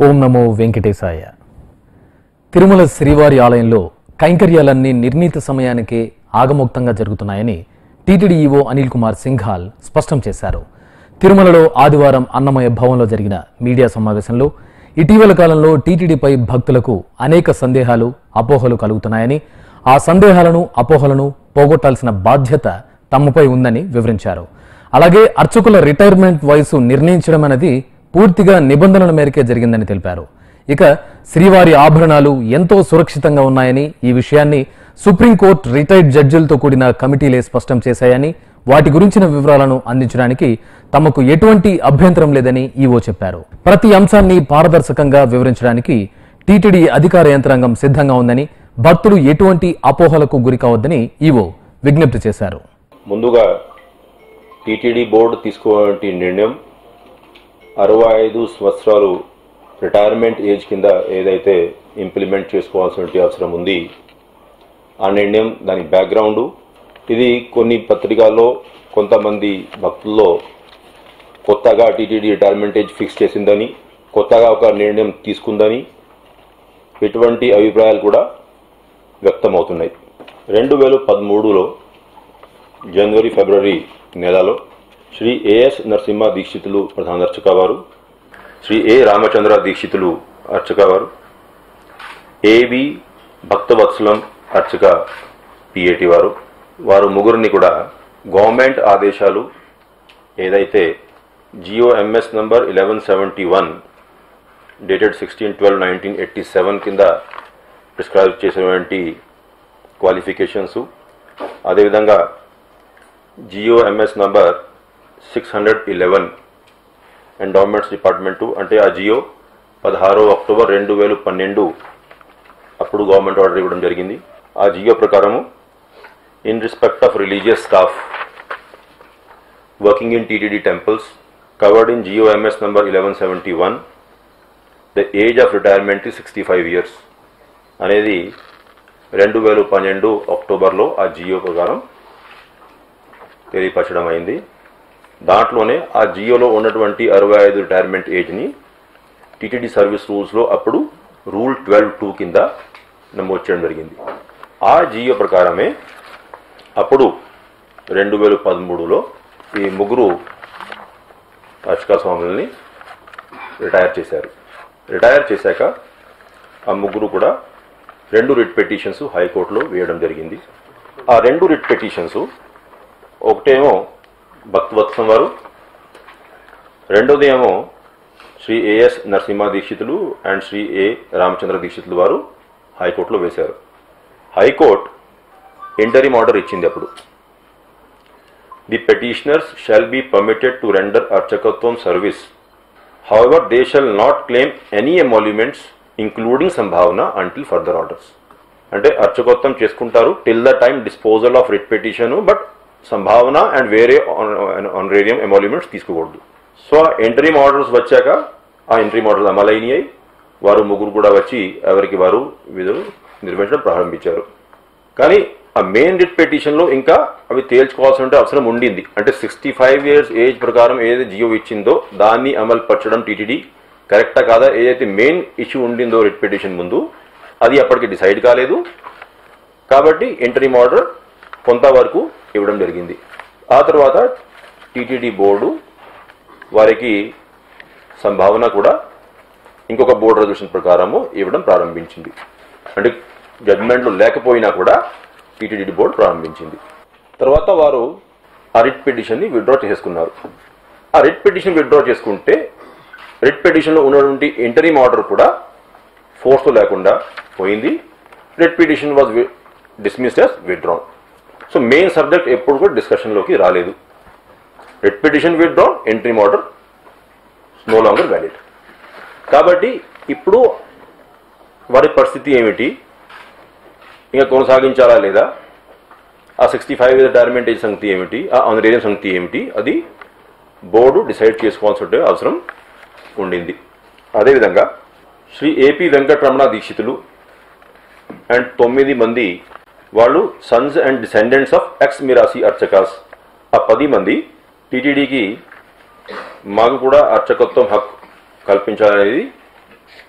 ఓం నమో వెంకటేశాయ తిరుమల శ్రీవారి ఆలయంలో కైంకర్యాలన్నీ నిర్ణీత సమయానికే ఆగమోక్తంగా జరుగుతున్నాయని టీటీడీ ఈవో అనిల్ కుమార్ సింఘాల్ స్పష్టం చేశారు తిరుమలలో ఆదివారం అన్నమయ భవన్లో జరిగిన మీడియా సమావేశంలో ఇటీవల కాలంలో టీటీడీపై భక్తులకు అనేక సందేహాలు అపోహలు కలుగుతున్నాయని ఆ సందేహాలను అపోహలను పోగొట్టాల్సిన బాధ్యత తమపై ఉందని వివరించారు అలాగే అర్చకుల రిటైర్మెంట్ వయసు నిర్ణయించడం అనేది పూర్తిగా నిబంధనల మేరకే జరిగిందని తెలిపారు ఇక శ్రీవారి ఆభరణాలు ఎంతో సురక్షితంగా ఉన్నాయని ఈ విషయాన్ని సుప్రీంకోర్టు రిటైర్డ్ జడ్జిలతో కూడిన కమిటీలే స్పష్టం చేశాయని వాటి గురించిన వివరాలను అందించడానికి తమకు ఎటువంటి అభ్యంతరం లేదని ఈవో చెప్పారు ప్రతి అంశాన్ని పారదర్శకంగా వివరించడానికి టీటీడీ అధికార యంత్రాంగం సిద్ధంగా ఉందని భక్తులు ఎటువంటి అపోహలకు గురి కావద్దని ఈవో విజ్ఞప్తి చేశారు ముందుగా టీటీడీ బోర్డు తీసుకోవాలంటే నిర్ణయం అరవై ఐదు సంవత్సరాలు రిటైర్మెంట్ ఏజ్ కింద ఏదైతే ఇంప్లిమెంట్ చేసుకోవాల్సిన అవసరం ఉంది ఆ నిర్ణయం దాని బ్యాక్గ్రౌండ్ ఇది కొన్ని పత్రికల్లో కొంతమంది భక్తుల్లో కొత్తగా టీటీడీ రిటైర్మెంట్ ఏజ్ ఫిక్స్ చేసిందని కొత్తగా ఒక నిర్ణయం తీసుకుందని ఇటువంటి అభిప్రాయాలు కూడా వ్యక్తమవుతున్నాయి రెండు వేల పదమూడులో జనవరి ఫిబ్రవరి నెలలో శ్రీ ఏఎస్ నరసింహ దీక్షితులు ప్రధాన అర్చక వారు శ్రీ ఏ రామచంద్ర దీక్షితులు అర్చక వారు ఏవి భక్తవత్సలం అర్చక పిఏటి వారు వారు ముగ్గురిని కూడా గవర్నమెంట్ ఆదేశాలు ఏదైతే GO MS number eleven seventy one dated sixteen twelve nineteen eighty seven కింద ప్రిస్క్రైబ్ చేసినటువంటి క్వాలిఫికేషన్స్ అదేవిధంగా GO MS number six hundred eleven endowments department అంటే ఆ జియో పదహారో అక్టోబర్ రెండు వేల పన్నెండు అప్పుడు గవర్నమెంట్ ఆర్డర్ ఇవ్వడం జరిగింది ఆ జియో ప్రకారము in respect of religious staff working in TTD temples covered in GO MS number eleven seventy one the age of retirement sixty five years అనేది రెండు వేల పన్నెండు అక్టోబర్లో ఆ జియో ప్రకారం తెలియపరచడం అయింది దాంట్లోనే ఆ జియోలో ఉన్నటువంటి అరవై ఐదు రిటైర్మెంట్ ఏజ్ని టీటీడీ సర్వీస్ రూల్స్లో అప్పుడు రూల్ ట్వెల్వ్ టూ కింద నమోదు చేయడం జరిగింది ఆ జియో ప్రకారమే అప్పుడు రెండు వేల పదమూడులో ఈ ముగ్గురు అర్చకా స్వాములని రిటైర్ చేశారు రిటైర్ చేశాక ఆ ముగ్గురు కూడా రెండు రిట్ పిటిషన్స్ హైకోర్టులో వేయడం జరిగింది ఆ రెండు రిట్ పిటిషన్స్ ఒకటేమో భక్తవత్సం వారు రెండోది ఏమో Shri AS Narasimha Dikshitulu and Shri A Ramachandra Dikshitulu వారు హైకోర్టులో వేశారు హైకోర్టు ఇంటరిమ్ ఆర్డర్ ఇచ్చింది అప్పుడు the petitioners shall be permitted to render అర్చకత్వం service however they shall not claim any emoluments including సంభావన అంటిల్ ఫర్దర్ ఆర్డర్స్ అంటే అర్చకత్వం చేసుకుంటారు till the time disposal of writ petition but సంభావన అండ్ వేరే honorarium emoluments తీసుకోకూడదు సో ఆ ఎంట్రీమ్ orders వచ్చాక ఆ ఎంట్రీమ్ ఆర్డర్స్ అమలైనవి వారు ముగ్గురు కూడా వచ్చి ఎవరికి వారు విధులు నిర్వహించడం ప్రారంభించారు కానీ ఆ మెయిన్ రిట్ పిటిషన్లో ఇంకా అవి తేల్చుకోవాల్సిన అవసరం ఉండింది అంటే సిక్స్టీ ఫైవ్ ఇయర్స్ ఏజ్ ప్రకారం ఏదైతే జియో ఇచ్చిందో దాన్ని అమలు పరచడం టీటీడీ కరెక్టా కాదా ఏదైతే మెయిన్ ఇష్యూ ఉండిందో రిట్ పిటిషన్ ముందు అది అప్పటికి డిసైడ్ కాలేదు కాబట్టి ఎంట్రీమ్ ఆర్డర్ కొంతవరకు ఇవ్వడం జరిగింది ఆ తర్వాత టీటీడీ బోర్డు వారికి సంభావన కూడా ఇంకొక బోర్డు రెజల్యూషన్ ప్రకారము ఇవ్వడం ప్రారంభించింది అంటే జడ్జిమెంట్లు లేకపోయినా కూడా టీటీడీ బోర్డు ప్రారంభించింది తర్వాత వారు ఆ రిట్ పిటిషన్ని విత్డ్రా చేసుకున్నారు ఆ రిట్ పిటిషన్ విత్డ్రా చేసుకుంటే రిట్ పిటిషన్లో ఉన్నటువంటి ఇంటరీమ్ ఆర్డర్ కూడా ఫోర్స్తో లేకుండా పోయింది writ petition was dismissed as withdrawn so main subject ఎప్పుడు కూడా డిస్కషన్లోకి రాలేదు writ petition withdrawn interim order no longer valid కాబట్టి ఇప్పుడు వారి పరిస్థితి ఏమిటి ఇంకా కొనసాగించాలా లేదా ఆ సిక్స్టీ ఫైవ్ రిటైర్మెంట్ ఏజ్ సంగతి ఏమిటి ఆ ఆనరేరియం సంగతి ఏమిటి అది బోర్డు డిసైడ్ చేసుకోవాల్సిన అవసరం ఉండింది అదేవిధంగా శ్రీ ఏపీ వెంకటరమణ దీక్షితులు అండ్ తొమ్మిది మంది వాళ్ళు sons and descendants of ex mirasi archakas ఆ పది మంది టీటీడీకి మాకు కూడా అర్చకత్వం హక్కు కల్పించాలనేది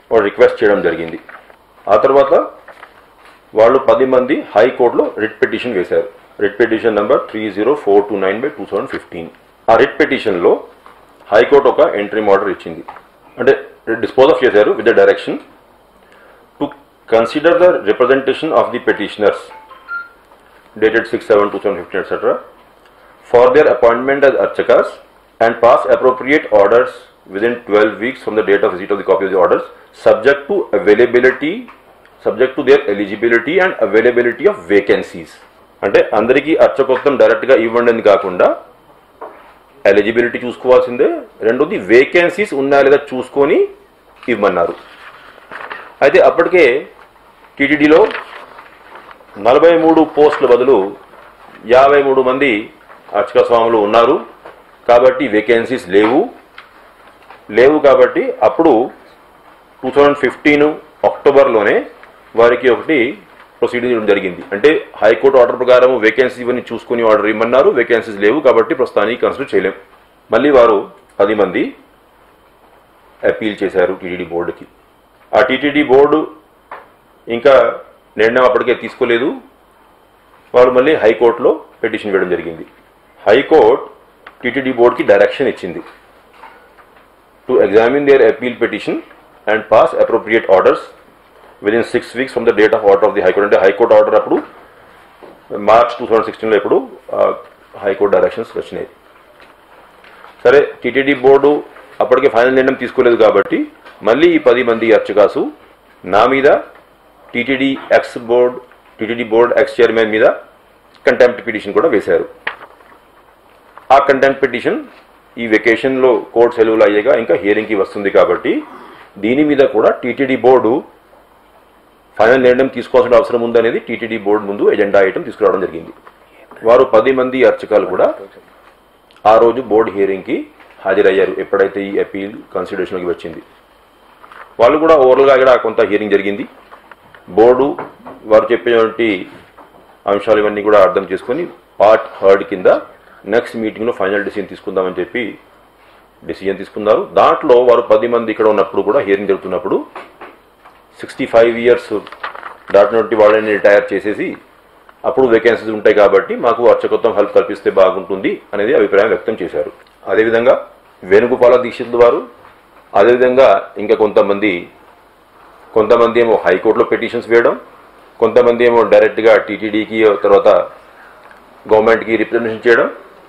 వాళ్ళు రిక్వెస్ట్ చేయడం జరిగింది ఆ తర్వాత వాళ్ళు పది మంది హైకోర్టులో రిట్ పిటిషన్ వేశారు writ petition number three zero four two nine by two thousand fifteen ఆ రిట్ పిటిషన్లో హైకోర్టు ఒక ఎంట్రీ ఆర్డర్ ఇచ్చింది అంటే డిస్పోజ్ ఆఫ్ చేశారు with the direction to consider the representation of the petitioners dated 6-7-2015, etc., for their appointment as archakas and pass appropriate orders within 12 weeks from the date of receipt of the copy of the orders, subject to availability, subject to their eligibility and availability of vacancies. అంటే అందరికీ అర్చకొత్తం డైరెక్ట్గా ఇవ్వండి అని కాకుండా eligibility చూసుకోవాల్సిందే రెండోది vacancies ఉన్నాయా లేదా చూసుకొని ఇవ్వమన్నారు అయితే అప్పటికే టీటీడీలో నలభై మూడు పోస్టుల బదులు యాభై మూడు మంది అర్చక స్వాములు ఉన్నారు కాబట్టి వేకెన్సీస్ లేవు లేవు కాబట్టి అప్పుడు టూ థౌజండ్ ఫిఫ్టీన్ అక్టోబర్లోనే వారికి ఒకటి ప్రొసీడింగ్ చేయడం జరిగింది అంటే హైకోర్టు ఆర్డర్ ప్రకారం వేకెన్సీ ఇవన్నీ చూసుకుని ఆర్డర్ ఇమ్మన్నారు వేకెన్సీస్ లేవు కాబట్టి ప్రస్తుతానికి కన్సిడర్ చేయలేం మళ్ళీ వారు పది మంది అపీల్ చేశారు టీటీడీ బోర్డుకి ఆ టీటీడీ బోర్డు ఇంకా నిర్ణయం అప్పటికే తీసుకోలేదు వాళ్ళు మళ్ళీ హైకోర్టులో పిటిషన్ వేయడం జరిగింది హైకోర్టు టీటీడీ బోర్డుకి డైరెక్షన్ ఇచ్చింది to examine their appeal petition and pass appropriate orders within six weeks from the date of order of the high court అంటే హైకోర్టు ఆర్డర్ అప్పుడు మార్చ్ టూ థౌజండ్ సిక్స్టీన్లో ఇప్పుడు హైకోర్టు డైరెక్షన్స్ వచ్చినాయి సరే TTD board అప్పటికే final నిర్ణయం తీసుకోలేదు కాబట్టి మళ్ళీ ఈ పది మంది అర్చకాసు నా మీద TTD ex board TTD board ex chairman మీద కంటెంప్ట్ పిటిషన్ కూడా వేశారు ఆ కంటెంప్ట్ పిటిషన్ ఈ వెకేషన్లో కోర్టు సెలవులు అయ్యేగా ఇంకా హియరింగ్కి వస్తుంది కాబట్టి దీని మీద కూడా టీటీడీ బోర్డు ఫైనల్ నిర్ణయం తీసుకోవాల్సిన అవసరం ఉందనేది టీటీడీ బోర్డు ముందు ఎజెండా ఐటమ్ తీసుకురావడం జరిగింది వారు పది మంది అర్చకాలు కూడా ఆ రోజు బోర్డు హియరింగ్కి హాజరయ్యారు ఎప్పుడైతే ఈ అపీల్ కన్సిడరేషన్లోకి వచ్చింది వాళ్ళు కూడా ఓవరాల్గా ఇక్కడ కొంత హియరింగ్ జరిగింది బోర్డు వారు చెప్పినటువంటి అంశాలు ఇవన్నీ కూడా అర్థం చేసుకొని పార్ట్ హర్డ్ కింద నెక్స్ట్ మీటింగ్లో ఫైనల్ డిసిజన్ తీసుకుందామని చెప్పి డిసిజన్ తీసుకున్నారు దాంట్లో వారు పది మంది ఇక్కడ ఉన్నప్పుడు కూడా హియరింగ్ జరుగుతున్నప్పుడు సిక్స్టీ ఫైవ్ ఇయర్స్ దాటినటువంటి వాళ్ళని రిటైర్ చేసేసి అప్పుడు వేకెన్సీస్ ఉంటాయి కాబట్టి మాకు అర్చకత్వం హెల్ప్ కల్పిస్తే బాగుంటుంది అనేది అభిప్రాయం వ్యక్తం చేశారు అదేవిధంగా వేణుగోపాల దీక్షితులు వారు అదేవిధంగా ఇంకా కొంతమంది కొంతమంది ఏమో హైకోర్టులో పిటిషన్స్ వేయడం కొంతమంది ఏమో డైరెక్ట్గా టీటీడీకి తర్వాత గవర్నమెంట్కి రిప్రజెంటేషన్ చేయడం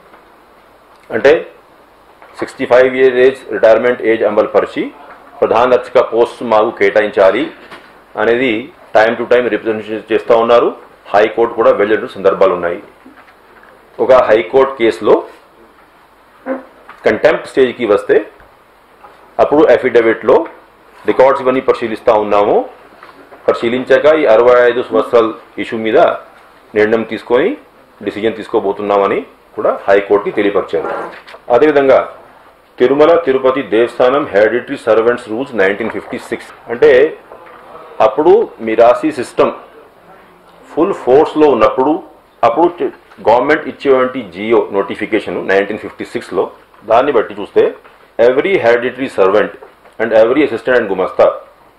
అంటే sixty five year age retirement age అమలు పరిచి ప్రధాన అర్చక పోస్ట్ మాకు కేటాయించాలి అనేది టైం టు టైం రిప్రజెంటేషన్ చేస్తూ ఉన్నారు హైకోర్టు కూడా వెళ్ళిన సందర్భాలు ఉన్నాయి ఒక హైకోర్టు కేసులో కంటెంప్ట్ స్టేజ్కి వస్తే అప్పుడు అఫిడవిట్లో రికార్డ్స్ ఇవన్నీ పరిశీలిస్తూ ఉన్నాము పరిశీలించాక ఈ అరవై ఐదు సంవత్సరాల ఇష్యూ మీద నిర్ణయం తీసుకొని డిసిజన్ తీసుకోబోతున్నామని కూడా హైకోర్టుకి తెలియపరిచారు అదేవిధంగా Tirumala Tirupati Devasthanam hereditary servants rules nineteen fifty six అంటే అప్పుడు మిరాసి సిస్టమ్ ఫుల్ ఫోర్స్లో ఉన్నప్పుడు అప్పుడు గవర్నమెంట్ ఇచ్చేటువంటి జియో నోటిఫికేషన్ నైన్టీన్ ఫిఫ్టీ సిక్స్లో దాన్ని బట్టి చూస్తే every hereditary servant and every assistant and గుమస్తా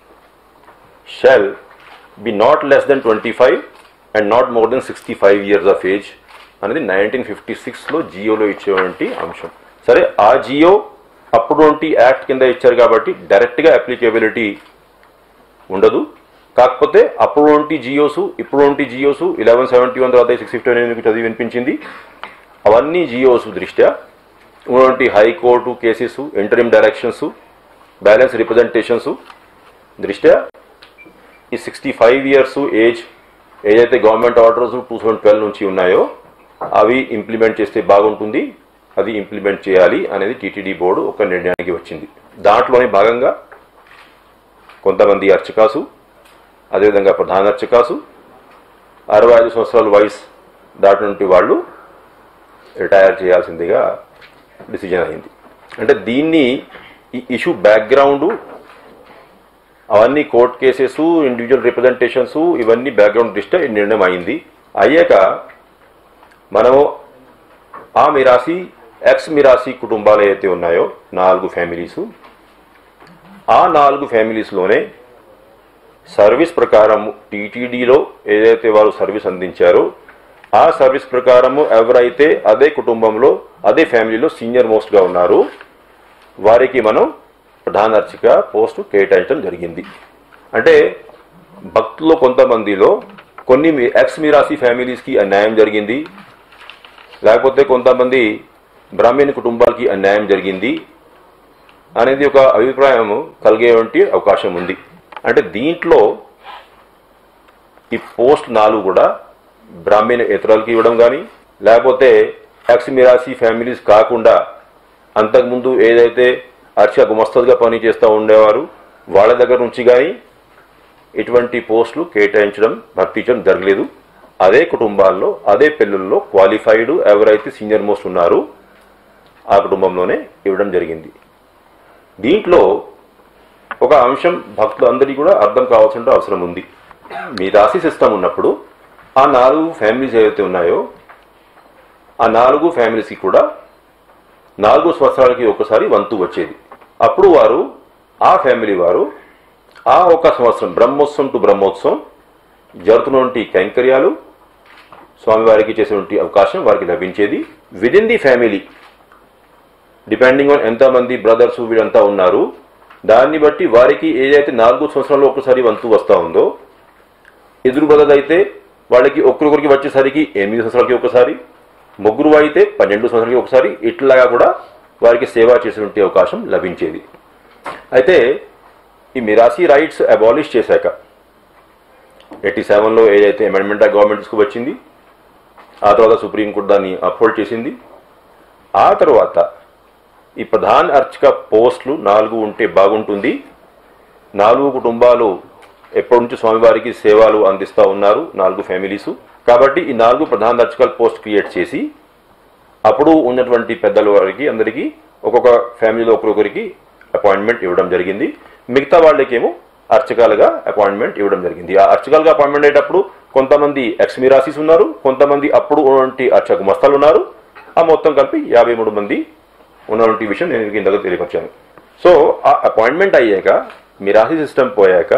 shall be not less than twenty five and not more than sixty five years of age అనేది నైన్టీన్ ఫిఫ్టీ సిక్స్లో జియోలో ఇచ్చేటువంటి అంశం సరే ఆ జియో అప్పుడు యాక్ట్ కింద ఇచ్చారు కాబట్టి డైరెక్ట్గా అప్లికేబిలిటీ ఉండదు కాకపోతే అప్పుడు జియోస్ ఇప్పుడు జియోస్ ఇలెవెన్ సెవెంటీ వన్ తర్వాత సిక్స్ ఫిఫ్టీ నైన్ చదివి వినిపించింది అవన్నీ జియోస్ దృష్ట్యా ఉన్నటువంటి high court cases interim directions balance representations దృష్ట్యా ఈ సిక్స్టీ ఫైవ్ ఇయర్స్ ఏజ్ ఏదైతే government orders two thousand twelve నుంచి ఉన్నాయో అవి ఇంప్లిమెంట్ చేస్తే బాగుంటుంది అది ఇంప్లిమెంట్ చేయాలి అనేది టీటీడీ బోర్డు ఒక నిర్ణయానికి వచ్చింది దాంట్లోనే భాగంగా కొంతమంది అర్చకాసు అదేవిధంగా ప్రధాన అర్చకాసు అరవై ఐదు సంవత్సరాల వయసు దాటినటువంటి వాళ్ళు రిటైర్ చేయాల్సిందిగా డిసిజన్ అయింది అంటే దీన్ని ఈ ఇష్యూ బ్యాక్గ్రౌండ్ అవన్నీ కోర్ట్ కేసెస్ ఇండివిజువల్ రిప్రజెంటేషన్స్ ఇవన్నీ బ్యాక్గ్రౌండ్ దృష్ట్యా ఈ నిర్ణయం అయింది అయ్యాక మనము ఆ మిరాసి ఎక్స్ మిరాసి కుటుంబాలు ఏవైతే ఉన్నాయో నాలుగు ఫ్యామిలీస్ ఆ నాలుగు ఫ్యామిలీస్లోనే సర్వీస్ ప్రకారం టీటీడీలో ఏదైతే వారు సర్వీస్ అందించారో ఆ సర్వీస్ ప్రకారము ఎవరైతే అదే కుటుంబంలో అదే ఫ్యామిలీలో సీనియర్ మోస్ట్గా ఉన్నారు వారికి మనం ప్రధాన అర్చక పోస్టు కేటాయించడం జరిగింది అంటే భక్తుల్లో కొంతమందిలో కొన్ని మీ- ఎక్స్ మిరాసి ఫ్యామిలీస్కి అన్యాయం జరిగింది లేకపోతే కొంతమంది బ్రాహ్మణ కుటుంబాలకి అన్యాయం జరిగింది అనేది ఒక అభిప్రాయం కలిగేటువంటి అవకాశం ఉంది అంటే దీంట్లో ఈ పోస్ట్ నాలుగు కూడా బ్రాహ్మణ ఇతరులకి ఇవ్వడం కానీ లేకపోతే ఎక్స్ మిరాసి ఫ్యామిలీస్ కాకుండా అంతకుముందు ఏదైతే అర్చక గుమస్తలుగా పని చేస్తూ ఉండేవారు వాళ్ళ దగ్గర నుంచి కానీ ఇటువంటి పోస్టులు కేటాయించడం భర్తీచడం జరగలేదు అదే కుటుంబాల్లో అదే పెళ్ళిళ్ళలో క్వాలిఫైడ్ ఎవరైతే సీనియర్ మోస్ట్ ఉన్నారో ఆ కుటుంబంలోనే ఇవ్వడం జరిగింది దీంట్లో ఒక అంశం భక్తులందరికీ కూడా అర్థం కావాల్సిన అవసరం ఉంది మీ రాశి సిస్టమ్ ఉన్నప్పుడు ఆ నాలుగు ఫ్యామిలీస్ ఏవైతే ఉన్నాయో ఆ నాలుగు ఫ్యామిలీస్కి కూడా నాలుగు సంవత్సరాలకి ఒకసారి వంతు వచ్చేది అప్పుడు వారు ఆ ఫ్యామిలీ వారు ఆ ఒక సంవత్సరం బ్రహ్మోత్సవం టు బ్రహ్మోత్సవం జరుగుతున్నటువంటి కైంకర్యాలు స్వామివారికి చేసేటువంటి అవకాశం వారికి లభించేది within the family depending on ఎంతమంది బ్రదర్స్ వీళ్ళంతా ఉన్నారు దాన్ని బట్టి వారికి ఏదైతే నాలుగు సంవత్సరాల్లో ఒకసారి వంతు వస్తూ ఉందో ఎదురు బ్రదర్ అయితే వాళ్ళకి ఒక్కొక్కరికి వచ్చేసరికి ఎనిమిది సంవత్సరాలకి ఒకసారి ముగ్గురు అయితే పన్నెండు సంవత్సరాలకి ఒకసారి ఇట్లాగా కూడా వారికి సేవ చేసేటువంటి అవకాశం లభించేది అయితే ఈ మిరాసి రైట్స్ అబాలిష్ చేశాక ఎయిటీ సెవెన్లో ఏదైతే అమెండ్మెంట్ గవర్నమెంట్ తీసుకువచ్చింది ఆ తర్వాత సుప్రీంకోర్టు దాన్ని అప్హోల్డ్ చేసింది ఆ తర్వాత ఈ ప్రధాన అర్చక పోస్టులు నాలుగు ఉంటే బాగుంటుంది నాలుగు కుటుంబాలు ఎప్పటి నుంచి స్వామివారికి సేవలు అందిస్తూ ఉన్నారు నాలుగు ఫ్యామిలీసు కాబట్టి ఈ నాలుగు ప్రధాన అర్చకల పోస్ట్ క్రియేట్ చేసి అప్పుడు ఉన్నటువంటి పెద్దల వారికి అందరికీ ఒక్కొక్క ఫ్యామిలీలో ఒక్కొక్కరికి అపాయింట్మెంట్ ఇవ్వడం జరిగింది మిగతా వాళ్ళకేమో అర్చకాలుగా అపాయింట్మెంట్ ఇవ్వడం జరిగింది ఆ అర్చకాలుగా అపాయింట్మెంట్ అయ్యేటప్పుడు కొంతమంది ఎక్స్ మిరాసిస్ ఉన్నారు కొంతమంది అప్పుడు ఉన్నటువంటి అర్చక మస్తాలు ఉన్నారు ఆ మొత్తం కలిపి యాభై మూడు మంది ఉన్నటువంటి విషయం నేను మీకు ఇంతగా తెలియపరిచాను సో ఆ అపాయింట్మెంట్ అయ్యాక మిరాసి సిస్టమ్ పోయాక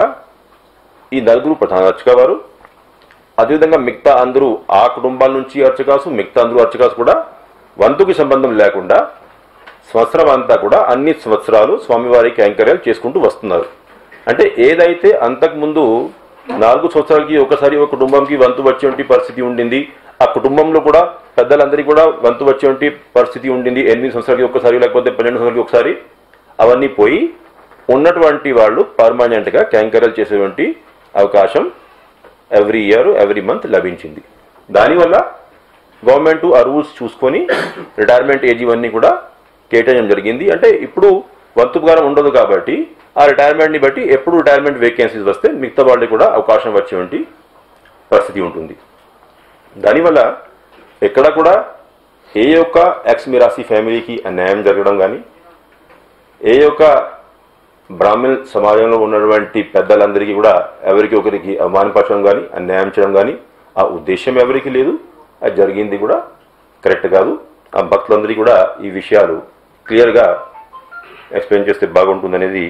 ఈ నలుగురు ప్రధాన అర్చక వారు అదేవిధంగా మిగతా అందరూ ఆ కుటుంబాల నుంచి అర్చకాసు మిగతా అందరూ అర్చకాసు కూడా వంతుకి సంబంధం లేకుండా సంవత్సరం అంతా కూడా అన్ని సంవత్సరాలు స్వామివారి కైంకర్యాలు చేసుకుంటూ వస్తున్నారు అంటే ఏదైతే అంతకుముందు నాలుగు సంవత్సరాలకి ఒకసారి ఒక కుటుంబంకి వంతు వచ్చేటువంటి పరిస్థితి ఉండింది ఆ కుటుంబంలో కూడా పెద్దలందరికీ కూడా వంతు వచ్చేటువంటి పరిస్థితి ఉండింది ఎనిమిది సంవత్సరాలకి ఒకసారి లేకపోతే పన్నెండు సంవత్సరాలకి ఒకసారి అవన్నీ పోయి ఉన్నటువంటి వాళ్ళు పర్మనెంట్గా కైంకర్యాలు చేసేటువంటి అవకాశం ఎవ్రీ ఇయర్ ఎవ్రీ మంత్ లభించింది దానివల్ల గవర్నమెంట్ ఆ రూల్స్ చూసుకొని రిటైర్మెంట్ ఏజ్ ఇవన్నీ కూడా కేటాయించడం జరిగింది అంటే ఇప్పుడు వంతుగారం ఉండదు కాబట్టి ఆ రిటైర్మెంట్ని బట్టి ఎప్పుడు రిటైర్మెంట్ వేకెన్సీస్ వస్తే మిగతా వాళ్ళకి కూడా అవకాశం వచ్చేటువంటి పరిస్థితి ఉంటుంది దానివల్ల ఎక్కడ కూడా ఏ యొక్క ఎక్స్ మిరాసి ఫ్యామిలీకి అన్యాయం జరగడం కానీ ఏ యొక్క బ్రాహ్మణ్ సమాజంలో ఉన్నటువంటి పెద్దలందరికీ కూడా ఎవరికి ఒకరికి అవమానపరచడం కానీ అన్యాయం చేయడం కానీ ఆ ఉద్దేశం ఎవరికి లేదు అది జరిగింది కూడా కరెక్ట్ కాదు ఆ భక్తులందరికీ కూడా ఈ విషయాలు క్లియర్గా ఎక్స్ప్లెయిన్ చేస్తే బాగుంటుందనేది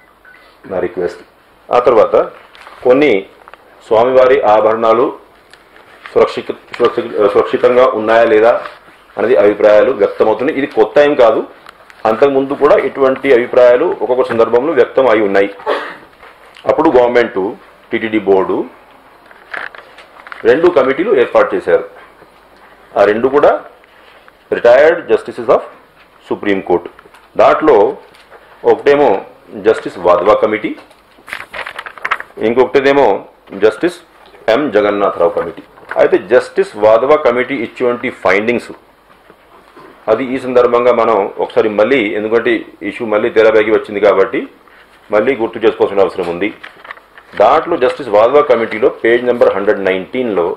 నా రిక్వెస్ట్ ఆ తర్వాత కొన్ని స్వామివారి ఆభరణాలు సురక్షిత సురక్షి- సురక్షితంగా ఉన్నాయా లేదా అనేది అభిప్రాయాలు వ్యక్తమవుతున్నాయి ఇది కొత్త ఏం కాదు అంతకుముందు కూడా ఇటువంటి అభిప్రాయాలు ఒక్కొక్క సందర్భంలో వ్యక్తం అయి ఉన్నాయి అప్పుడు గవర్నమెంట్ టిటిడి బోర్డు రెండు కమిటీలు ఏర్పాటు చేశారు ఆ రెండు కూడా retired justices of supreme court దాంట్లో ఒకటేమో జస్టిస్ వాద్వా కమిటీ ఇంకొకటిదేమో జస్టిస్ ఎం జగన్నాథరావు కమిటీ అయితే జస్టిస్ వాదవా కమిటీ ఇచ్చేటువంటి ఫైండింగ్స్ అది ఈ సందర్భంగా మనం ఒకసారి మళ్ళీ ఎందుకంటే ఇష్యూ మళ్ళీ తెరబేగి వచ్చింది కాబట్టి మళ్ళీ గుర్తు చేసుకోవాల్సిన అవసరం ఉంది దాంట్లో జస్టిస్ వాదవా కమిటీలో పేజ్ నెంబర్ హండ్రెడ్ నైన్టీన్లో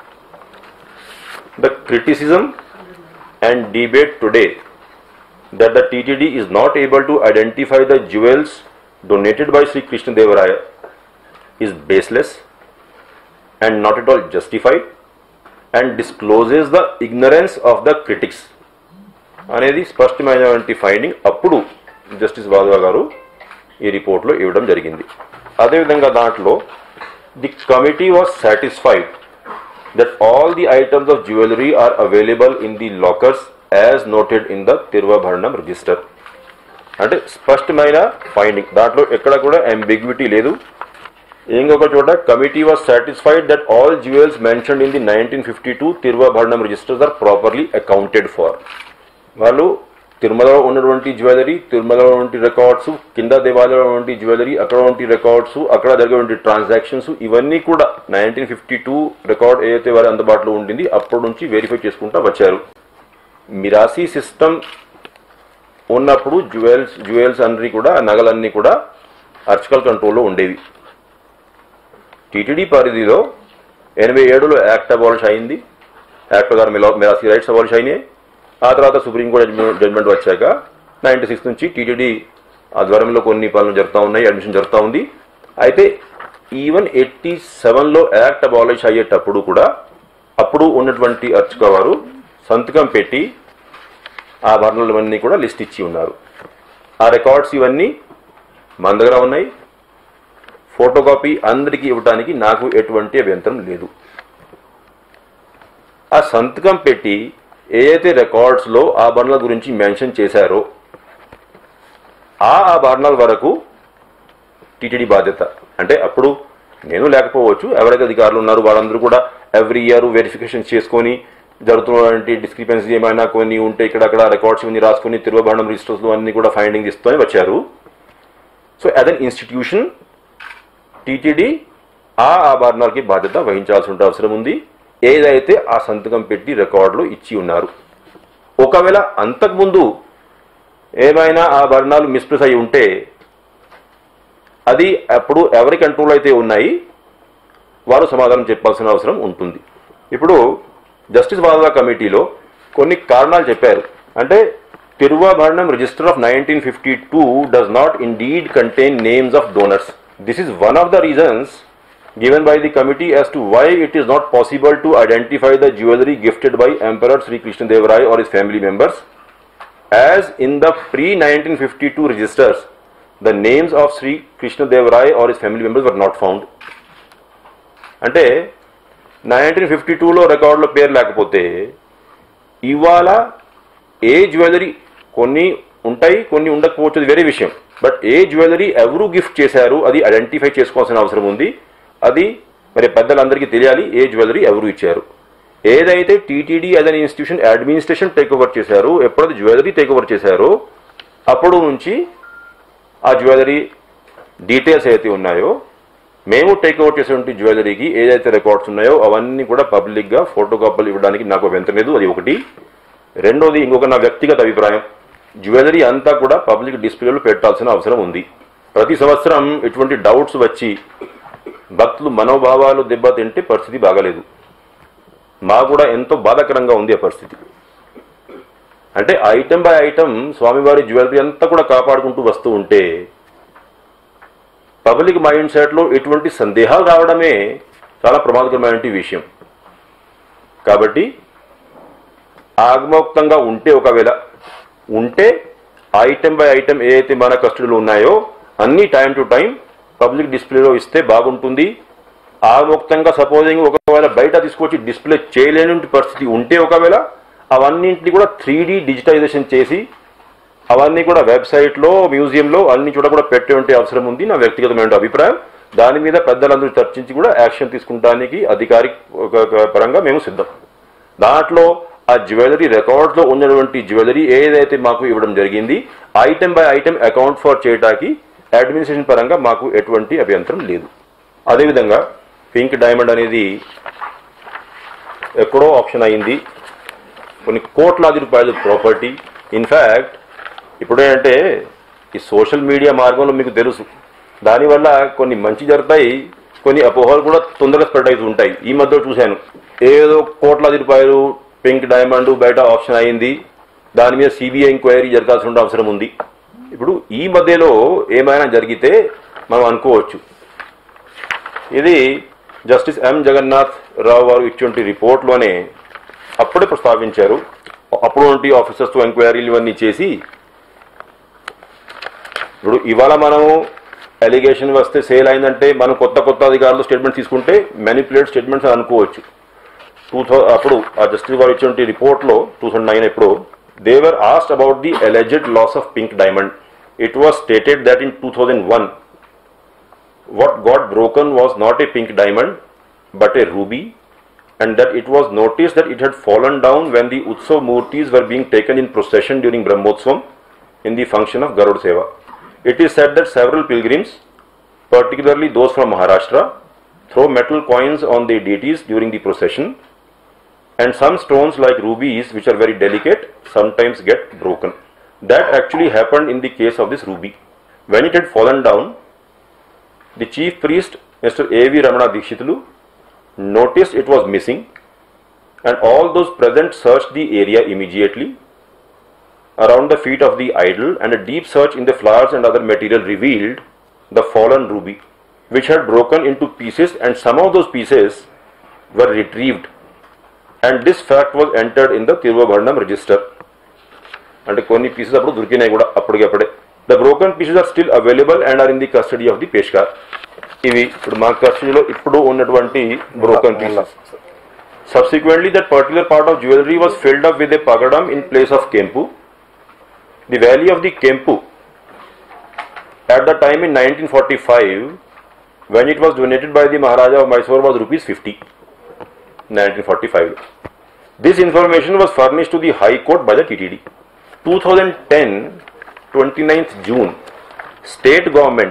the criticism and debate today that the TTD is not able to identify the jewels donated by Sri Krishna Devaraya is baseless and not at all justified and discloses the ignorance of the critics అనేది స్పష్టమైనటువంటి finding అప్పుడు justice వాదవా గారు ఈ రిపోర్ట్లో ఇవ్వడం జరిగింది అదేవిధంగా దాంట్లో the committee was satisfied that all the items of jewelry are available in the lockers as noted in the Tiruvabharanam register అంటే స్పష్టమైన ఫైండింగ్ దాంట్లో ఎక్కడ కూడా అంబిగ్విటీ లేదు ఇంకొక చోట committee was satisfied that all jewels mention in the nineteen fifty two Tiruvabharanam registers are properly accounted for వాళ్ళు తిరుమలలో ఉన్నటువంటి జ్యువెలరీ తిరుమలలో ఉన్నటువంటి రికార్డ్స్ కింద దేవాలయంలో ఉన్నటువంటి జ్యువెలరీ అక్కడ ఉన్నటువంటి రికార్డ్స్ అక్కడ జరిగేటువంటి ట్రాన్సాక్షన్స్ ఇవన్నీ కూడా నైన్టీన్ ఫిఫ్టీ టూ రికార్డ్ ఏదైతే వారి అందుబాటులో ఉండింది అప్పటి నుంచి వెరిఫై చేసుకుంటూ వచ్చారు మిరాసీ సిస్టమ్ ఉన్నప్పుడు జ్యువెల్స్ జ్యువెల్స్ అన్ని కూడా నగలన్నీ కూడా అర్చకల్ కంట్రోల్లో ఉండేవి టీటీడీ పరిధిలో ఎనభై ఏడులో యాక్ట్ అబాలిష్ అయింది యాక్ట్ ప్రకారం మిలా- మిరాసీ రైట్స్ అబాలిష్ అయినాయి ఆ తర్వాత సుప్రీంకోర్టు జడ్జిమెంట్ జడ్జిమెంట్ వచ్చాక నైన్టీ సిక్స్ నుంచి టీటీడీ ఆధ్వర్యంలో కొన్ని పనులు జరుగుతూ ఉన్నాయి అడ్మిషన్ జరుగుతూ ఉంది అయితే ఈవెన్ ఎయిటీ సెవెన్లో యాక్ట్ అబాలిష్ అయ్యేటప్పుడు కూడా అప్పుడు ఉన్నటువంటి అర్చక వారు సంతకం పెట్టి ఆభరణాలు ఇవన్నీ కూడా లిస్ట్ ఇచ్చి ఉన్నారు ఆ రికార్డ్స్ ఇవన్నీ మన దగ్గర ఉన్నాయి ఫోటోకాపీ అందరికీ ఇవ్వడానికి నాకు ఎటువంటి అభ్యంతరం లేదు ఆ సంతకం పెట్టి ఏదైతే రికార్డ్స్లో ఆభరణాల గురించి మెన్షన్ చేశారో ఆ ఆభరణాల వరకు టీటీడీ బాధ్యత అంటే అప్పుడు నేను లేకపోవచ్చు ఎవరైతే అధికారులు ఉన్నారు వాళ్ళందరూ కూడా ఎవ్రీ ఇయర్ వెరిఫికేషన్ చేసుకొని జరుగుతున్నటువంటి డిస్క్రిపెన్సీ ఏమైనా కొన్ని ఉంటే ఇక్కడక్కడ రికార్డ్స్ ఇవన్నీ రాసుకొని తిరువభరణం రిజిస్టర్స్లో అన్ని కూడా ఫైండింగ్ ఇస్తూనే వచ్చారు so as an institution TTD ఆ ఆభరణాలకి బాధ్యత వహించాల్సిన అవసరం ఉంది ఏదైతే ఆ సంతకం పెట్టి రికార్డులో ఇచ్చి ఉన్నారు ఒకవేళ అంతకుముందు ఏమైనా ఆభరణాలు మిస్ప్రెస్ అయి ఉంటే అది అప్పుడు ఎవరి కంట్రోల్ అయితే ఉన్నాయి వారు సమాధానం చెప్పాల్సిన అవసరం ఉంటుంది ఇప్పుడు జస్టిస్ వాదా కమిటీలో కొన్ని కారణాలు చెప్పారు అంటే Thiruvabharanam register of nineteen fifty two does not indeed contain names of donors this is one of the reasons given by the committee as to why it is not possible to identify the jewelry gifted by Emperor Sri Krishna Dev Rai or his family members. As in the pre 1952 registers, the names of Sri Krishna Dev Rai or his family members were not found. అంటే nineteen fifty టూలో రికార్డులో పేరు లేకపోతే ఇవాళ ఏ jewellery కొన్ని ఉంటాయి కొన్ని ఉండకపోవచ్చు అది వేరే విషయం బట్ ఏ జ్యువెలరీ ఎవరు గిఫ్ట్ చేశారు అది ఐడెంటిఫై చేసుకోవాల్సిన అవసరం ఉంది అది మరి పెద్దలందరికీ తెలియాలి ఏ జ్యువెలరీ ఎవరు ఇచ్చారు ఏదైతే TTD as an institution administration take over చేశారు ఎప్పుడైతే జ్యువెలరీ టేక్ ఓవర్ చేశారో అప్పుడు నుంచి ఆ జ్యువెలరీ డీటెయిల్స్ ఏదైతే ఉన్నాయో మేము టేక్ ఓవర్ చేసినటువంటి జ్యువెలరీకి ఏదైతే రికార్డ్స్ ఉన్నాయో అవన్నీ కూడా పబ్లిక్గా ఫోటో కాపీలు ఇవ్వడానికి నాకు అభ్యంతరం లేదు అది ఒకటి రెండోది ఇంకొక నా వ్యక్తిగత అభిప్రాయం జ్యువెలరీ అంతా కూడా పబ్లిక్ డిస్ప్లేలో పెట్టాల్సిన అవసరం ఉంది ప్రతి సంవత్సరం ఇటువంటి డౌట్స్ వచ్చి భక్తులు మనోభావాలు దెబ్బతింటే పరిస్థితి బాగాలేదు మా కూడా ఎంతో బాధాకరంగా ఉంది ఆ పరిస్థితి అంటే ఐటెం బై ఐటెం స్వామివారి జ్యువెలరీ అంతా కూడా కాపాడుకుంటూ వస్తూ ఉంటే పబ్లిక్ మైండ్ సెట్లో ఇటువంటి సందేహాలు రావడమే చాలా ప్రమాదకరమైన విషయం కాబట్టి ఆగమోక్తంగా ఉంటే ఒకవేళ ఉంటే ఐటెం బై ఐటెం ఏదైతే మన కస్టడీలో ఉన్నాయో అన్ని టైం టు టైం పబ్లిక్ డిస్ప్లేలో ఇస్తే బాగుంటుంది ఆగమోక్తంగా సపోజింగ్ ఒకవేళ బయట తీసుకొచ్చి డిస్ప్లే చేయలేని పరిస్థితి ఉంటే ఒకవేళ అవన్నింటినీ కూడా త్రీ డిజిటైజేషన్ చేసి అవన్నీ కూడా వెబ్సైట్లో మ్యూజియంలో అన్ని చోట కూడా పెట్టే ఉంటే అవసరం ఉంది నా వ్యక్తిగతమైన అభిప్రాయం దాని మీద పెద్దలందరూ చర్చించి కూడా యాక్షన్ తీసుకుంటానికి అధికారిక ఒక- ఒక పరంగా మేము సిద్ధం దాంట్లో ఆ జ్యువెలరీ రికార్డ్స్లో ఉన్నటువంటి జ్యువెలరీ ఏదైతే మాకు ఇవ్వడం జరిగింది item by item account for చేయడానికి అడ్మినిస్ట్రేషన్ పరంగా మాకు ఎటువంటి అభ్యంతరం లేదు అదేవిధంగా పింక్ డైమండ్ అనేది ఎక్కడో ఆప్షన్ అయింది కొన్ని కోట్లాది రూపాయల ప్రాపర్టీ ఇన్ఫ్యాక్ట్ ఇప్పుడేంటంటే ఈ సోషల్ మీడియా మార్గంలో మీకు తెలుసు దానివల్ల కొన్ని మంచి జరుగుతాయి కొన్ని అపోహలు కూడా తొందరగా స్ప్రెడ్ అవుతూ ఉంటాయి ఈ మధ్య చూశాను ఏదో కోట్లాది రూపాయలు పింక్ డైమండ్ బయట ఆప్షన్ అయింది దాని మీద సిబిఐ ఎంక్వైరీ జరగాల్సిన అవసరం ఉంది ఇప్పుడు ఈ మధ్యలో ఏమైనా జరిగితే మనం అనుకోవచ్చు ఇది జస్టిస్ ఎం జగన్నాథ్ రావు వారు ఇచ్చిన రిపోర్ట్లోనే అప్పుడే ప్రస్తావించారు అప్పుడు ఆఫీసర్స్తో ఎంక్వైరీలు ఇవన్నీ చేసి ఇప్పుడు ఇవాళ మనము అలిగేషన్ వస్తే సేల్ అయిందంటే మనం కొత్త కొత్త అధికారులు స్టేట్మెంట్ తీసుకుంటే మ్యానిపులేట్ స్టేట్మెంట్స్ అని అనుకోవచ్చు టూ థౌ అప్పుడు ఆ జస్టిస్ గారు ఇచ్చిన రిపోర్ట్లో టూ థౌసండ్ నైన్ ఎప్పుడు they were asked about the alleged loss of pink diamond it was stated that in two thousand one what got broken was not a pink diamond but a ruby and that it was noticed that it had fallen down when the Utsav Murtis were being taken in procession during Brahmotsvam in the function of Garud Seva. It is said that several pilgrims, particularly those from Maharashtra, throw metal coins on their deities during the procession and some stones like rubies which are very delicate sometimes get broken. That actually happened in the case of this ruby. When it had fallen down, the chief priest, Mr. A.V. Ramana Dikshitulu, noticed it was missing and all those present searched the area immediately. Around the feet of the idol and a deep search in the flowers and other material revealed the fallen ruby, which had broken into pieces and some of those pieces were retrieved. And this fact was entered in the Tiruvabharnam register. అంటే కొన్ని pieces అప్పుడు దొరికినాయి కూడా అప్పటికప్పుడే the broken pieces are still available and are in the custody of the పేష్కార్ ఇవి ఇప్పుడు మా కస్టడీలో ఇప్పుడు ఉన్నటువంటి broken pieces subsequently that particular part of jewellery was filled up with a పగడమ్ ఇన్ ప్లేస్ ఆఫ్ కెంపు ది వాల్యూ ఆఫ్ ది కెంపు at the time in 1945 when it was donated by the Maharaja of Mysore was rupees 50 1945 this information was furnished to the High Court by the TTD 2010 29th June state government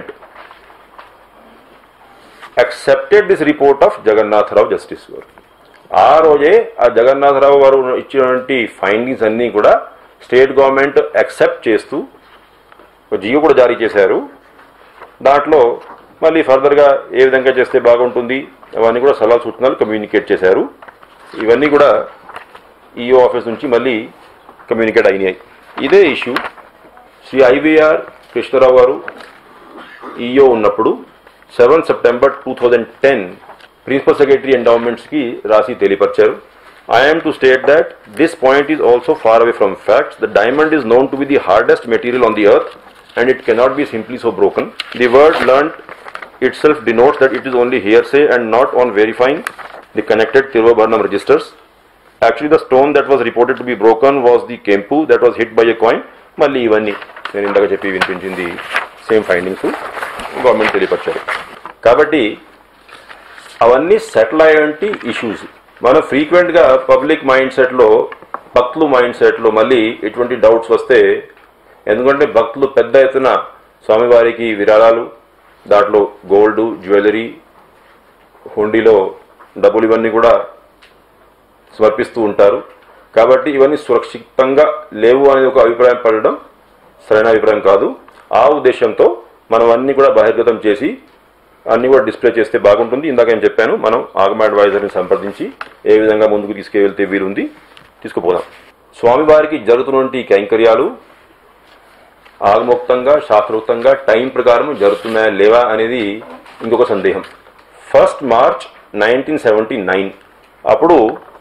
accepted this report of Jagannath Rao Justice గారు ఆ రోజే ఆ జగన్నాథరావు గారు ఇచ్చినటువంటి findings అన్నీ కూడా state government accept చేస్తూ ఒక జియో కూడా జారీ చేశారు దాంట్లో మళ్ళీ ఫర్దర్గా ఏ విధంగా చేస్తే బాగుంటుంది అవన్నీ కూడా సలహా సూచనలు కమ్యూనికేట్ చేశారు ఇవన్నీ కూడా ఈఓ ఆఫీస్ నుంచి మళ్ళీ కమ్యూనికేట్ అయినాయి ఇదే issue Shri IVR Krishna Rao garu EO ఉన్నప్పుడు seven September two thousand ten principal secretary ఎండౌమెంట్స్కి రాసి తెలియపరిచారు I'm to state that this point is also far away from facts the diamond is known to be the hardest material on the earth and it cannot be simply so broken. The word learnt itself denotes that it is only hearsay and not on verifying the connected Tiruvabharnam registers. Actually, the stone that was reported to be broken was the Kempu that was hit by a coin. మళ్ళీ ఇవన్నీ నేను ఇందాక చెప్పి వినిపించింది same findings government తెలియపరిచారు కాబట్టి అవన్నీ settle అయ్యేంటి issues మనం ఫ్రీక్వెంట్గా పబ్లిక్ మైండ్ సెట్లో భక్తులు మైండ్ సెట్లో మళ్ళీ ఎటువంటి డౌట్స్ వస్తే ఎందుకంటే భక్తులు పెద్ద ఎత్తున స్వామివారికి విరాళాలు దాంట్లో గోల్డ్ జ్యువెలరీ హుండీలో డబ్బులు ఇవన్నీ కూడా సమర్పిస్తూ ఉంటారు కాబట్టి ఇవన్నీ సురక్షితంగా లేవు అనేది ఒక అభిప్రాయం పడడం సరైన అభిప్రాయం కాదు ఆ ఉద్దేశంతో మనం అన్ని కూడా బహిర్గతం చేసి అన్ని కూడా డిస్ప్లే చేస్తే బాగుంటుంది ఇందాక నేను చెప్పాను మనం ఆగమ అడ్వైజర్ని సంప్రదించి ఏ విధంగా ముందుకు తీసుకెళ్తే వీలుంది తీసుకుపోదాం స్వామివారికి జరుగుతున్నటువంటి కైంకర్యాలు ఆగమోక్తంగా శాస్త్రోక్తంగా టైం ప్రకారం జరుగుతున్నాయా లేవా అనేది ఇంకొక సందేహం first March nineteen seventy nine అప్పుడు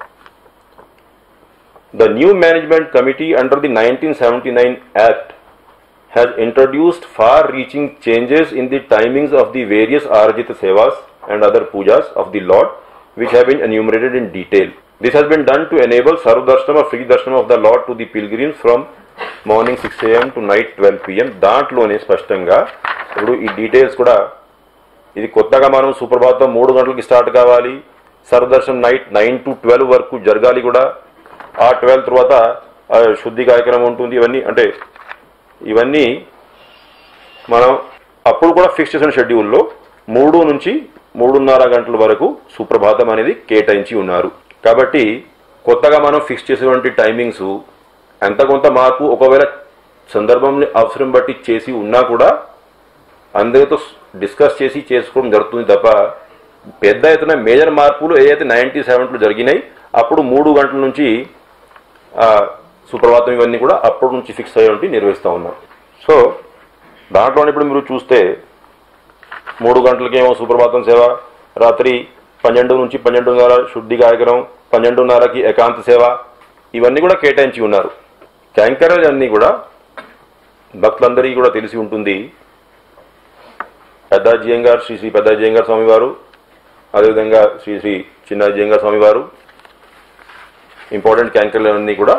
the new management committee under the nineteen seventy nine act has introduced far-reaching changes in the timings of the various Arjita Sevas and other pujas of the Lord, which have been enumerated in detail. This has been done to enable Sarvdarshanam or free darshanam of the Lord to the pilgrims from morning six AM to night twelve PM దాంట్లోనే స్పష్టంగా ఇప్పుడు ఈ details కూడా ఇది కొత్తగా మనం సుప్రభాతం మూడు గంటలకి స్టార్ట్ కావాలి సర్వదర్శనం నైట్ నైన్ టు ట్వెల్వ్ వరకు జరగాలి కూడా ఆ ట్వెల్వ్ తర్వాత ఆ శుద్ధి కార్యక్రమం ఉంటుంది ఇవన్నీ అంటే ఇవన్నీ మనం అప్పుడు కూడా ఫిక్స్ చేసిన షెడ్యూల్లో మూడు నుంచి మూడున్నర గంటల వరకు సుప్రభాతం అనేది కేటాయించి ఉన్నారు కాబట్టి కొత్తగా మనం ఫిక్స్ చేసేటువంటి టైమింగ్స్ ఎంత కొంత మార్పు ఒకవేళ సందర్భంని అవసరం బట్టి చేసి ఉన్నా కూడా అందరితో డిస్కస్ చేసి చేసుకోవడం జరుగుతుంది తప్ప పెద్ద ఎత్తున మేజర్ మార్పులు ఏదైతే నైన్టీ సెవెన్లో జరిగినాయి అప్పుడు మూడు గంటల నుంచి ఆ, సుప్రభాతం ఇవన్నీ కూడా అప్పటి నుంచి ఫిక్స్ అయ్యి నిర్వహిస్తూ ఉన్నాం సో దాంట్లో ఇప్పుడు మీరు చూస్తే మూడు గంటలకేమో సుప్రభాతం సేవ రాత్రి పన్నెండు నుంచి పన్నెండున్నర శుద్ధి కార్యక్రమం పన్నెండున్నరకి ఏకాంత సేవ ఇవన్నీ కూడా కేటాయించి ఉన్నారు క్యాంకరేజ్ అన్నీ కూడా భక్తులందరికీ కూడా తెలిసి ఉంటుంది పెద్ద జియంగారు శ్రీ శ్రీ పెద్ద జియంగారు స్వామి వారు అదేవిధంగా శ్రీ శ్రీ చిన్న జియంగారు స్వామి వారు ఇంపార్టెంట్ క్యాంకర్లన్నీ కూడా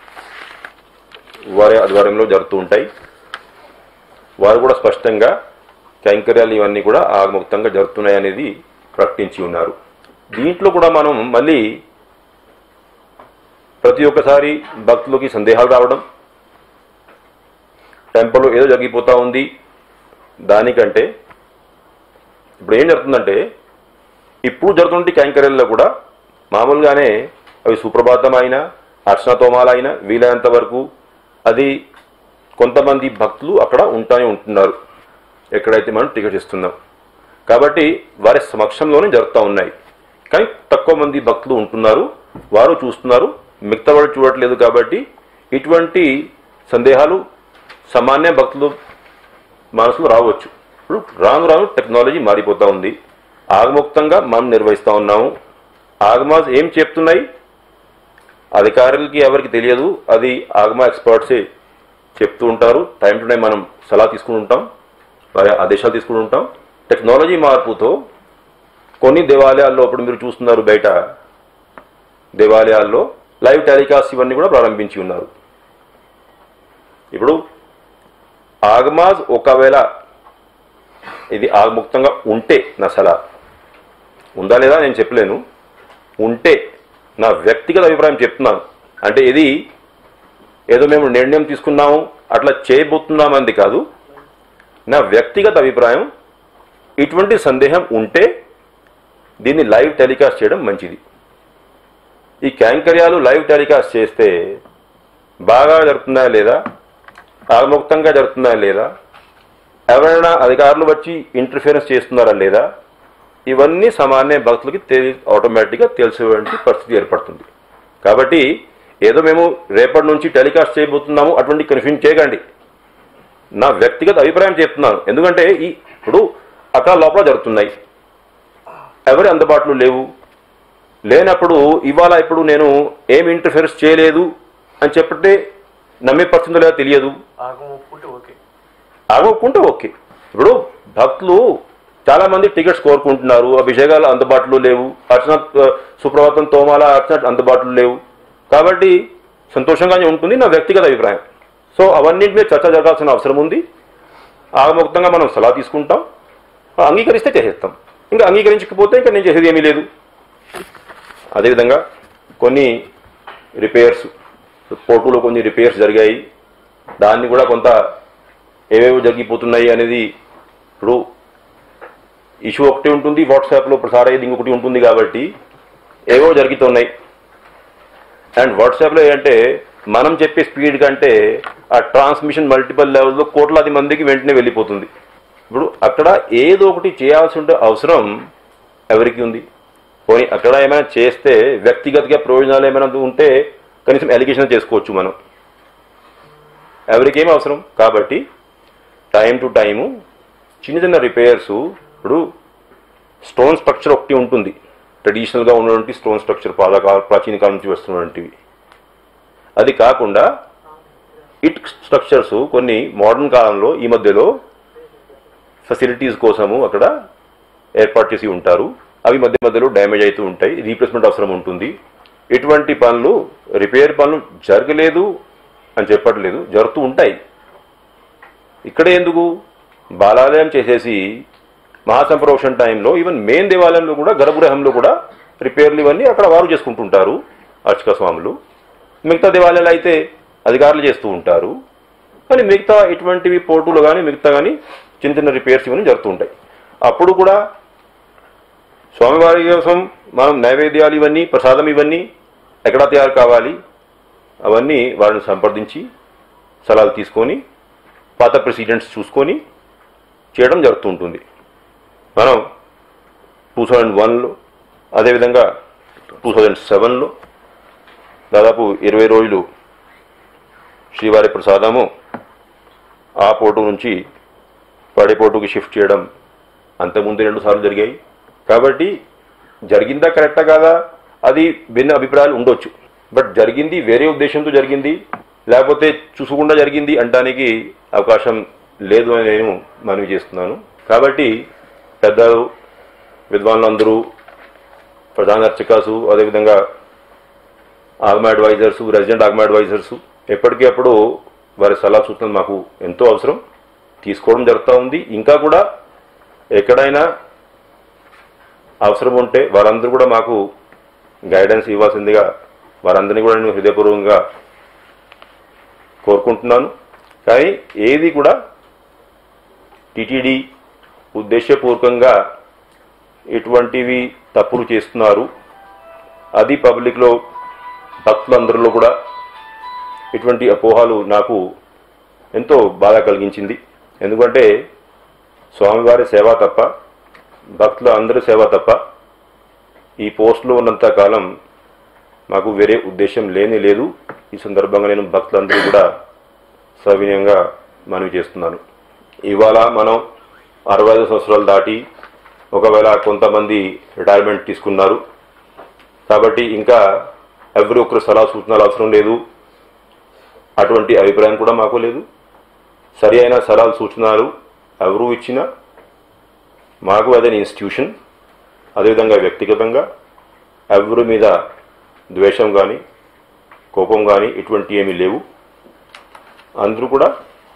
వారి ఆధ్వర్యంలో జరుగుతూ ఉంటాయి వారు కూడా స్పష్టంగా కైంకర్యాలు ఇవన్నీ కూడా ఆగముక్తంగా జరుగుతున్నాయి అనేది ప్రకటించి ఉన్నారు దీంట్లో కూడా మనం మళ్ళీ ప్రతి ఒక్కసారి భక్తులకి సందేహాలు రావడం టెంపుల్లో ఏదో జరిగిపోతా ఉంది దానికంటే ఇప్పుడు ఏం జరుగుతుందంటే ఇప్పుడు జరుగుతున్న కైంకర్యాల్లో కూడా మామూలుగానే అవి సుప్రభాతం అయినా అర్చన తోమాలైనా వీలైనంత వరకు అది కొంతమంది భక్తులు అక్కడ ఉంటానే ఉంటున్నారు ఎక్కడైతే మనం టికెట్ ఇస్తున్నాం కాబట్టి వారి సమక్షంలోనే జరుగుతూ ఉన్నాయి కానీ తక్కువ మంది భక్తులు ఉంటున్నారు వారు చూస్తున్నారు మిగతా వాడు చూడట్లేదు కాబట్టి ఇటువంటి సందేహాలు సామాన్య భక్తులు మనసులో రావచ్చు ఇప్పుడు రాను రాను టెక్నాలజీ మారిపోతూ ఉంది ఆగముక్తంగా మనం నిర్వహిస్తూ ఉన్నాము ఆగమాస్ ఏం చెప్తున్నాయి అధికారులకి ఎవరికి తెలియదు అది ఆగమా ఎక్స్పర్ట్సే చెప్తూ ఉంటారు టైం టు టైం మనం సలహా తీసుకుని ఉంటాం వారి ఆదేశాలు తీసుకుని ఉంటాం టెక్నాలజీ మార్పుతో కొన్ని దేవాలయాల్లో ఇప్పుడు మీరు చూస్తున్నారు బయట దేవాలయాల్లో లైవ్ టెలికాస్ట్ ఇవన్నీ కూడా ప్రారంభించి ఉన్నారు ఇప్పుడు ఆగమాజ్ ఒకవేళ ఇది ఆగముక్తంగా ఉంటే నా సలహా ఉందా లేదా నేను చెప్పలేను ఉంటే నా వ్యక్తిగత అభిప్రాయం చెప్తున్నాను అంటే ఇది ఏదో మేము నిర్ణయం తీసుకున్నాము అట్లా చేయబోతున్నామంది కాదు నా వ్యక్తిగత అభిప్రాయం ఇటువంటి సందేహం ఉంటే దీన్ని లైవ్ టెలికాస్ట్ చేయడం మంచిది ఈ క్యాంకర్యాలు లైవ్ టెలికాస్ట్ చేస్తే బాగా జరుగుతున్నాయా లేదా ఆగముక్తంగా జరుగుతున్నాయా లేదా ఎవరైనా అధికారులు వచ్చి ఇంటర్ఫిరెన్స్ చేస్తున్నారా లేదా ఇవన్నీ సామాన్య భక్తులకి తెలి ఆటోమేటిక్గా తెలిసేటువంటి పరిస్థితి ఏర్పడుతుంది కాబట్టి ఏదో మేము రేపటి నుంచి టెలికాస్ట్ చేయబోతున్నాము అటువంటి కన్ఫ్యూజన్ చేయకండి నా వ్యక్తిగత అభిప్రాయం చెప్తున్నాను ఎందుకంటే ఈ ఇప్పుడు అక్కడ లోపల జరుగుతున్నాయి ఎవరి అందుబాటులో లేవు లేనప్పుడు ఇవాళ ఇప్పుడు నేను ఏం ఇంటర్ఫియరెన్స్ చేయలేదు అని చెప్పితే నమ్మే పరిస్థితి లేదో తెలియదు ఆగం ఒప్పుకుంటే ఓకే ఆగకుండా ఓకే ఇప్పుడు భక్తులు చాలా మంది టికెట్స్ కోరుకుంటున్నారు అభిషేకాలు అందుబాటులో లేవు అర్చన ఆ, సుప్రభాతం తోమాల అర్చన అందుబాటులో లేవు కాబట్టి సంతోషంగానే ఉంటుంది నా వ్యక్తిగత అభిప్రాయం సో అవన్నింటి మీద చర్చ జరగాల్సిన అవసరం ఉంది ఆగముక్తంగా మనం సలహా తీసుకుంటాం అంగీకరిస్తే చేసేస్తాం ఇంకా అంగీకరించకపోతే ఇంకా నేను చేసేది ఏమీ లేదు అదేవిధంగా కొన్ని రిపేర్స్ పోర్టులో కొన్ని రిపేర్స్ జరిగాయి దాన్ని కూడా కొంత ఏవేవో జరిగిపోతున్నాయి అనేది ఇప్పుడు ఇష్యూ ఒకటి ఉంటుంది వాట్సాప్లో ప్రసారం అయ్యేది ఇంకొకటి ఉంటుంది కాబట్టి ఏవో జరుగుతున్నాయి అండ్ వాట్సాప్లో ఏంటంటే మనం చెప్పే స్పీడ్ కంటే ఆ ట్రాన్స్మిషన్ మల్టిపల్ లెవెల్స్లో కోట్లాది మందికి వెంటనే వెళ్ళిపోతుంది ఇప్పుడు అక్కడ ఏదో ఒకటి చేయాల్సి ఉంటే అవసరం ఎవరికి ఉంది పోనీ అక్కడ ఏమైనా చేస్తే వ్యక్తిగతగా ప్రయోజనాలు ఏమైనా ఉంటే కనీసం ఎలిగేషన్ చేసుకోవచ్చు మనం ఎవరికేం అవసరం కాబట్టి టైం టు టైము చిన్న చిన్న రిపేర్స్ ఇప్పుడు స్టోన్ స్ట్రక్చర్ ఒకటి ఉంటుంది ట్రెడిషనల్గా ఉన్నటువంటి స్టోన్ స్ట్రక్చర్ పాతకాల ప్రాచీన కాలం నుంచి వస్తున్నటువంటివి అది కాకుండా ఇట్ స్ట్రక్చర్స్ కొన్ని మోడర్న్ కాలంలో ఈ మధ్యలో ఫెసిలిటీస్ కోసము అక్కడ ఏర్పాటు చేసి ఉంటారు అవి మధ్య మధ్యలో డ్యామేజ్ అవుతూ ఉంటాయి రీప్లేస్మెంట్ అవసరం ఉంటుంది ఇటువంటి పనులు రిపేర్ పనులు జరగలేదు అని చెప్పట్లేదు జరుగుతూ ఉంటాయి ఇక్కడ ఎందుకు బాలాలయం చేసేసి మహాసంప్రోక్షణ టైంలో ఈవెన్ మెయిన్ దేవాలయంలో కూడా గర్భగృహంలో కూడా రిపేర్లు ఇవన్నీ అక్కడ వారు చేసుకుంటుంటారు అర్చక స్వాములు మిగతా దేవాలయాలు అయితే అధికారులు చేస్తూ ఉంటారు కానీ మిగతా ఇటువంటివి పోర్టులు కానీ మిగతా కానీ చిన్న చిన్న రిపేర్స్ ఇవన్నీ జరుగుతూ ఉంటాయి అప్పుడు కూడా స్వామివారి కోసం మనం నైవేద్యాలు ఇవన్నీ ప్రసాదం ఇవన్నీ ఎక్కడ తయారు కావాలి అవన్నీ వారిని సంప్రదించి సలహాలు తీసుకొని పాత ప్రెసిడెంట్స్ చూసుకొని చేయడం జరుగుతూ ఉంటుంది మనం టూ థౌజండ్ వన్లో అదేవిధంగా టూ థౌజండ్ సెవెన్లో దాదాపు ఇరవై రోజులు శ్రీవారి ప్రసాదము ఆ పోటు నుంచి పడే పోటుకి షిఫ్ట్ చేయడం అంతకుముందు రెండు సార్లు జరిగాయి కాబట్టి జరిగిందా కరెక్టా కాదా అది భిన్న అభిప్రాయాలు ఉండొచ్చు బట్ జరిగింది వేరే ఉద్దేశంతో జరిగింది లేకపోతే చూసకుండా జరిగింది అనడానికి అవకాశం లేదు అని నేను మనవి చేస్తున్నాను కాబట్టి పెద్దలు విద్వాన్లందరూ ప్రధాన అర్చకాసు అదేవిధంగా ఆగమ అడ్వైజర్స్ రెసిడెంట్ ఆగమ అడ్వైజర్స్ ఎప్పటికప్పుడు వారి సలహా సూచనలు మాకు ఎంతో అవసరం తీసుకోవడం జరుగుతూ ఉంది ఇంకా కూడా ఎక్కడైనా అవసరం ఉంటే వారందరూ కూడా మాకు గైడెన్స్ ఇవ్వాల్సిందిగా వారందరినీ కూడా నేను హృదయపూర్వకంగా కోరుకుంటున్నాను కానీ ఏది కూడా టిటిడి ఉద్దేశపూర్వకంగా ఎటువంటివి తప్పులు చేస్తున్నారు అది పబ్లిక్లో భక్తులందరిలో కూడా ఇటువంటి అపోహాలు నాకు ఎంతో బాధ కలిగించింది ఎందుకంటే స్వామివారి సేవ తప్ప భక్తుల అందరి సేవ తప్ప ఈ పోస్టులో ఉన్నంత కాలం మాకు వేరే ఉద్దేశం లేని లేదు ఈ సందర్భంగా నేను భక్తులందరూ కూడా సవినయంగా మనవి చేస్తున్నాను ఇవాళ మనం అరవై ఐదు సంవత్సరాలు దాటి ఒకవేళ కొంతమంది రిటైర్మెంట్ తీసుకున్నారు కాబట్టి ఇంకా ఎవరి ఒక్కరు సలహా సూచనలు అవసరం లేదు అటువంటి అభిప్రాయం కూడా మాకు లేదు సరి అయిన సలహాలు సూచనలు ఎవరు ఇచ్చినా మాకు అదే ఇన్స్టిట్యూషన్ అదేవిధంగా వ్యక్తిగతంగా ఎవరి మీద ద్వేషం కానీ కోపం కానీ ఇటువంటి ఏమీ లేవు అందరూ కూడా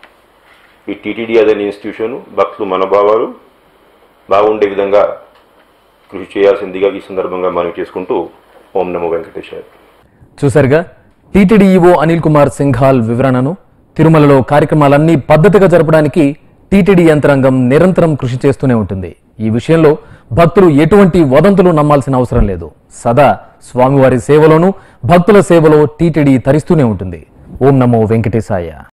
ఈ టీటీడీ అదే ఇన్స్టిట్యూషన్ భక్తులు మనోభావాలు బాగుండే విధంగా కృషి చేయాల్సిందిగా ఈ సందర్భంగా మనవి చేసుకుంటూ ఓం నమో వెంకటేశాయ చూశారుగా టీటీడీ ఈవో అనిల్ కుమార్ సింఘాల్ వివరణను తిరుమలలో కార్యక్రమాలన్నీ పద్ధతిగా జరపడానికి టీటీడీ యంత్రాంగం నిరంతరం కృషి చేస్తూనే ఉంటుంది ఈ విషయంలో భక్తులు ఎటువంటి వదంతులు నమ్మాల్సిన అవసరం లేదు సదా స్వామివారి సేవలోనూ భక్తుల సేవలో టీటీడీ తరిస్తూనే ఉంటుంది ఓం నమో వెంకటేశాయ